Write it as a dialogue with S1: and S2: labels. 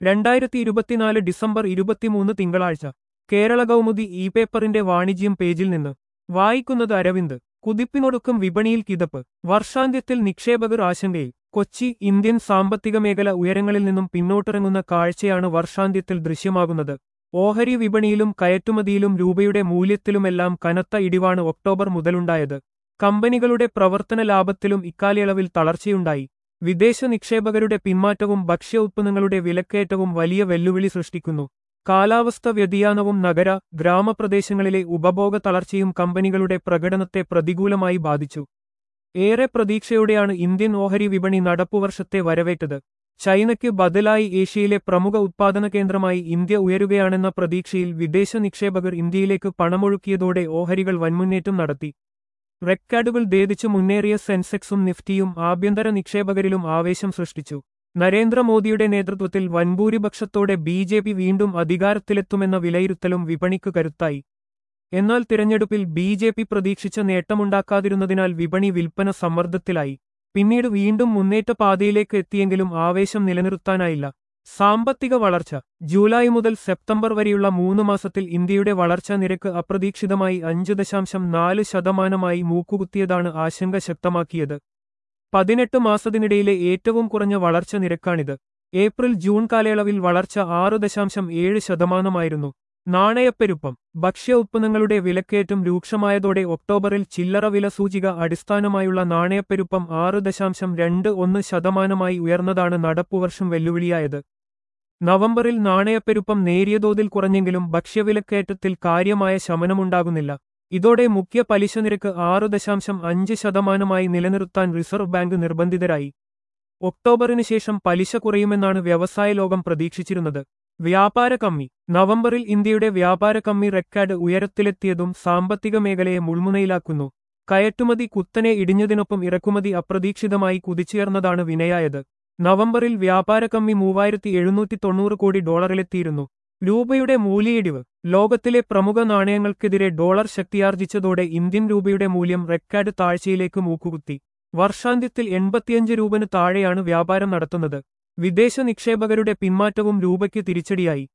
S1: രണ്ടായിരത്തി ഇരുപത്തിനാല് ഡിസംബർ ഇരുപത്തിമൂന്ന് തിങ്കളാഴ്ച കേരള കൗമുദി ഇ പേപ്പറിന്റെ വാണിജ്യം പേജിൽ നിന്ന് വായിക്കുന്നത് അരവിന്ദ് കുതിപ്പിനൊടുക്കും വിപണിയിൽ കിതപ്പ് വർഷാന്ത്യത്തിൽ നിക്ഷേപകർ ആശങ്കയിൽ കൊച്ചി ഇന്ത്യൻ സാമ്പത്തിക മേഖല ഉയരങ്ങളിൽ നിന്നും പിന്നോട്ടിറങ്ങുന്ന കാഴ്ചയാണ് വർഷാന്ത്യത്തിൽ ദൃശ്യമാകുന്നത് ഓഹരി വിപണിയിലും കയറ്റുമതിയിലും രൂപയുടെ മൂല്യത്തിലുമെല്ലാം കനത്ത ഇടിവാണ് ഒക്ടോബർ മുതലുണ്ടായത് കമ്പനികളുടെ പ്രവർത്തന ലാഭത്തിലും ഇക്കാലയളവിൽ തളർച്ചയുണ്ടായി വിദേശ നിക്ഷേപകരുടെ പിന്മാറ്റവും ഭക്ഷ്യ ഉത്പന്നങ്ങളുടെ വിലക്കയറ്റവും വലിയ വെല്ലുവിളി സൃഷ്ടിക്കുന്നു കാലാവസ്ഥ വ്യതിയാനവും നഗര ഗ്രാമപ്രദേശങ്ങളിലെ ഉപഭോഗ തളർച്ചയും കമ്പനികളുടെ പ്രകടനത്തെ പ്രതികൂലമായി ബാധിച്ചു ഏറെ പ്രതീക്ഷയോടെയാണ് ഇന്ത്യൻ ഓഹരി വിപണി നടപ്പുവർഷത്തെ വരവേറ്റത് ചൈനയ്ക്ക് ബദലായി ഏഷ്യയിലെ പ്രമുഖ ഉത്പാദന കേന്ദ്രമായി ഇന്ത്യ ഉയരുകയാണെന്ന പ്രതീക്ഷയിൽ വിദേശ നിക്ഷേപകർ ഇന്ത്യയിലേക്ക് പണമൊഴുക്കിയതോടെ ഓഹരികൾ വൻമുന്നേറ്റം നടത്തി റെക്കാർഡുകൾ ഭേദിച്ചു മുന്നേറിയ സെൻസെക്സും നിഫ്റ്റിയും ആഭ്യന്തര നിക്ഷേപകരിലും ആവേശം സൃഷ്ടിച്ചു നരേന്ദ്രമോദിയുടെ നേതൃത്വത്തിൽ വൻഭൂരിപക്ഷത്തോടെ ബി ജെ പി വീണ്ടും അധികാരത്തിലെത്തുമെന്ന വിലയിരുത്തലും വിപണിക്ക് കരുത്തായി എന്നാൽ തിരഞ്ഞെടുപ്പിൽ ബി ജെ പി പ്രതീക്ഷിച്ച നേട്ടമുണ്ടാക്കാതിരുന്നതിനാൽ വിപണി വിൽപ്പന സമ്മർദ്ദത്തിലായി പിന്നീട് വീണ്ടും മുന്നേറ്റ പാതയിലേക്ക് എത്തിയെങ്കിലും ആവേശം നിലനിർത്താനായില്ല സാമ്പത്തിക വളർച്ച ജൂലൈ മുതൽ സെപ്റ്റംബർ വരെയുള്ള മൂന്ന് മാസത്തിൽ ഇന്ത്യയുടെ വളർച്ചാ നിരക്ക് അപ്രതീക്ഷിതമായി അഞ്ച് ദശാംശം നാല് ശതമാനമായി മൂക്കുകുത്തിയതാണ് ആശങ്ക ശക്തമാക്കിയത് പതിനെട്ട് മാസത്തിനിടയിലെ ഏറ്റവും കുറഞ്ഞ വളർച്ച നിരക്കാണിത് ഏപ്രിൽ ജൂൺ കാലയളവിൽ വളർച്ച ആറ് ദശാംശം ഏഴ് ശതമാനമായിരുന്നു നാണയപ്പെരുപ്പം ഭക്ഷ്യ ഉത്പന്നങ്ങളുടെ വിലക്കയറ്റം രൂക്ഷമായതോടെ ഒക്ടോബറിൽ ചില്ലറ വില സൂചിക അടിസ്ഥാനമായുള്ള നാണയപ്പെരുപ്പം ആറ് ദശാംശം രണ്ട് ഒന്ന് ശതമാനമായി ഉയർന്നതാണ് നടപ്പുവർഷം വെല്ലുവിളിയായത് നവംബറിൽ നാണയപ്പെരുപ്പം നേരിയ തോതിൽ കുറഞ്ഞെങ്കിലും ഭക്ഷ്യവിലക്കയറ്റത്തിൽ കാര്യമായ ശമനമുണ്ടാകുന്നില്ല ഇതോടെ മുഖ്യ പലിശ നിരക്ക് ആറ് ദശാംശം അഞ്ച് ശതമാനമായി നിലനിർത്താൻ റിസർവ് ബാങ്ക് നിർബന്ധിതരായി ഒക്ടോബറിന് ശേഷം പലിശ കുറയുമെന്നാണ് വ്യവസായ ലോകം പ്രതീക്ഷിച്ചിരുന്നത് വ്യാപാര കമ്മി നവംബറിൽ ഇന്ത്യയുടെ വ്യാപാര കമ്മി റെക്കോർഡ് ഉയരത്തിലെത്തിയതും സാമ്പത്തിക മേഖലയെ മുൾമുനയിലാക്കുന്നു കയറ്റുമതി കുത്തനെ ഇടിഞ്ഞതിനൊപ്പം ഇറക്കുമതി അപ്രതീക്ഷിതമായി കുതിച്ചുയർന്നതാണ് വിനയായത് നവംബറിൽ വ്യാപാര കമ്മി മൂവായിരത്തി എഴുന്നൂറ്റി തൊണ്ണൂറ് കോടി ഡോളറിലെത്തിയിരുന്നു രൂപയുടെ മൂല്യയിടിവ് ലോകത്തിലെ പ്രമുഖ നാണയങ്ങൾക്കെതിരെ ഡോളർ ശക്തിയാർജിച്ചതോടെ ഇന്ത്യൻ രൂപയുടെ മൂല്യം റെക്കോർഡ് താഴ്ചയിലേക്ക് മൂക്കുകുത്തി വർഷാന്ത്യത്തിൽ എൺപത്തിയഞ്ച് രൂപന് താഴെയാണ് വ്യാപാരം നടത്തുന്നത് വിദേശ നിക്ഷേപകരുടെ പിന്മാറ്റവും രൂപയ്ക്ക് തിരിച്ചടിയായി